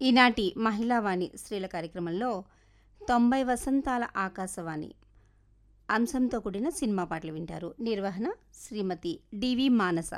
ఈనాటి మహిళావాణి స్త్రీల కార్యక్రమంలో తొంభై వసంతాల ఆకాశవాణి అంశంతో కూడిన సినిమా పాటలు వింటారు నిర్వహణ శ్రీమతి డివి మానస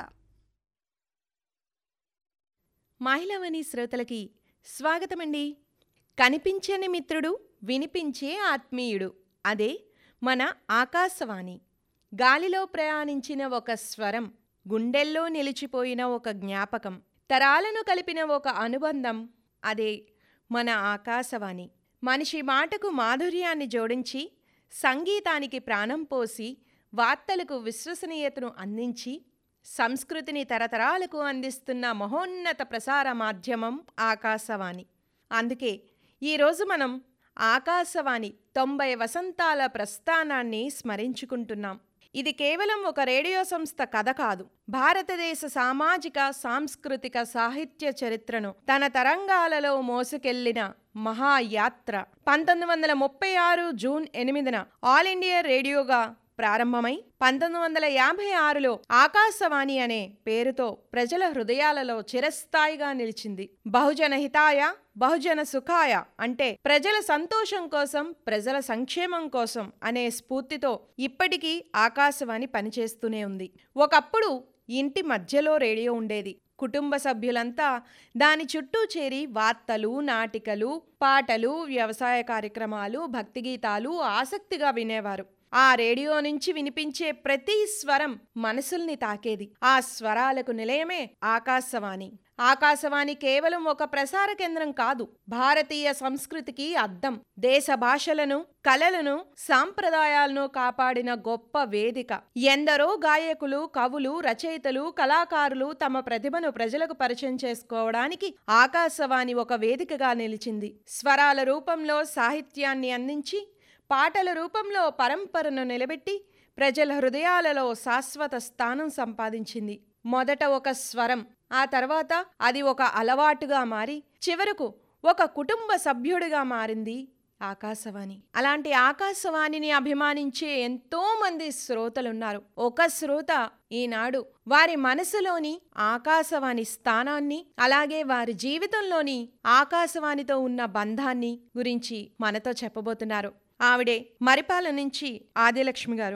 మహిళవని శ్రోతలకి స్వాగతమండి కనిపించని మిత్రుడు వినిపించే ఆత్మీయుడు అదే మన ఆకాశవాణి గాలిలో ప్రయాణించిన ఒక స్వరం గుండెల్లో నిలిచిపోయిన ఒక జ్ఞాపకం తరాలను కలిపిన ఒక అనుబంధం అదే మన ఆకాశవాణి మనిషి మాటకు మాధుర్యాన్ని జోడించి సంగీతానికి ప్రాణం పోసి వార్తలకు విశ్వసనీయతను అందించి సంస్కృతిని తరతరాలకు అందిస్తున్న మహోన్నత ప్రసార మాధ్యమం ఆకాశవాణి అందుకే ఈరోజు మనం ఆకాశవాణి తొంభై వసంతాల ప్రస్థానాన్ని స్మరించుకుంటున్నాం ఇది కేవలం ఒక రేడియో సంస్థ కథ కాదు భారతదేశ సామాజిక సాంస్కృతిక సాహిత్య చరిత్రను తన తరంగాలలో మోసుకెళ్లిన మహాయాత్ర పంతొమ్మిది వందల ముప్పై ఆరు జూన్ ఎనిమిదిన ఆల్ ఇండియా రేడియోగా ప్రారంభమై పంతొమ్మిది వందల యాభై ఆరులో ఆకాశవాణి అనే పేరుతో ప్రజల హృదయాలలో చిరస్థాయిగా నిలిచింది బహుజన హితాయ బహుజన సుఖాయ అంటే ప్రజల సంతోషం కోసం ప్రజల సంక్షేమం కోసం అనే స్ఫూర్తితో ఇప్పటికీ ఆకాశవాణి పనిచేస్తూనే ఉంది ఒకప్పుడు ఇంటి మధ్యలో రేడియో ఉండేది కుటుంబ సభ్యులంతా దాని చుట్టూ చేరి వార్తలు నాటికలు పాటలు వ్యవసాయ కార్యక్రమాలు భక్తి గీతాలు ఆసక్తిగా వినేవారు ఆ రేడియో నుంచి వినిపించే ప్రతి స్వరం మనసుల్ని తాకేది ఆ స్వరాలకు నిలయమే ఆకాశవాణి ఆకాశవాణి కేవలం ఒక ప్రసార కేంద్రం కాదు భారతీయ సంస్కృతికి అద్దం దేశ భాషలను కళలను సాంప్రదాయాలను కాపాడిన గొప్ప వేదిక ఎందరో గాయకులు కవులు రచయితలు కళాకారులు తమ ప్రతిభను ప్రజలకు పరిచయం చేసుకోవడానికి ఆకాశవాణి ఒక వేదికగా నిలిచింది స్వరాల రూపంలో సాహిత్యాన్ని అందించి పాటల రూపంలో పరంపరను నిలబెట్టి ప్రజల హృదయాలలో శాశ్వత స్థానం సంపాదించింది మొదట ఒక స్వరం ఆ తర్వాత అది ఒక అలవాటుగా మారి చివరకు ఒక కుటుంబ సభ్యుడిగా మారింది ఆకాశవాణి అలాంటి ఆకాశవాణిని అభిమానించే ఎంతో మంది శ్రోతలున్నారు ఒక శ్రోత ఈనాడు వారి మనసులోని ఆకాశవాణి స్థానాన్ని అలాగే వారి జీవితంలోని ఆకాశవాణితో ఉన్న బంధాన్ని గురించి మనతో చెప్పబోతున్నారు ఆవిడే మరిపాల నుంచి ఆదిలక్ష్మి గారు